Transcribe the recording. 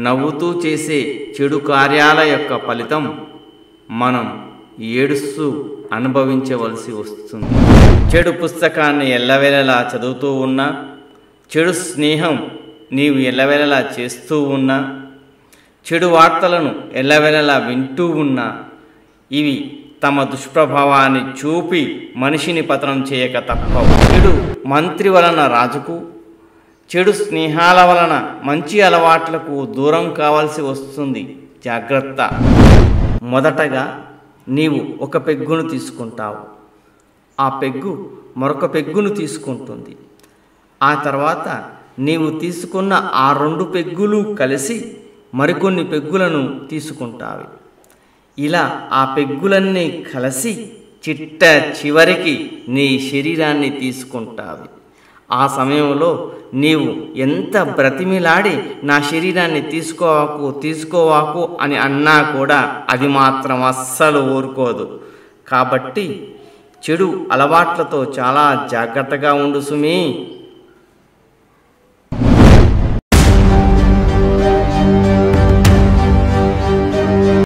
నవ్వుతూ చేసే చెడు కార్యాల యొక్క ఫలితం మనం ఏడుస్తూ అనుభవించవలసి వస్తుంది చెడు పుస్తకాన్ని ఎల్లవేళలా చదువుతూ ఉన్నా చెడు స్నేహం నీవు ఎల్లవేళలా చేస్తూ ఉన్నా చెడు వార్తలను ఎల్లవేళలా వింటూ ఉన్నా ఇవి తమ దుష్ప్రభావాన్ని చూపి మనిషిని పతనం చేయక తప్పవు చెడు మంత్రి వలన రాజుకు చెడు స్నేహాల వలన మంచి అలవాట్లకు దూరం కావాల్సి వస్తుంది జాగ్రత్త మొదటగా నీవు ఒక పెగ్గును తీసుకుంటావు ఆ పెగ్గు మరొక పెగ్గును తీసుకుంటుంది ఆ తర్వాత నీవు తీసుకున్న ఆ రెండు పెగ్గులు కలిసి మరికొన్ని పెగ్గులను తీసుకుంటావి ఇలా ఆ పెగ్గులన్నీ కలిసి చిట్ట చివరికి నీ శరీరాన్ని తీసుకుంటావి ఆ సమయంలో నీవు ఎంత బ్రతిమిలాడి నా శరీరాన్ని తీసుకోవాకు తీసుకోవాకు అని అన్నా కూడా అది మాత్రం అస్సలు ఊరుకోదు కాబట్టి చెడు అలవాట్లతో చాలా జాగ్రత్తగా ఉండు సుమి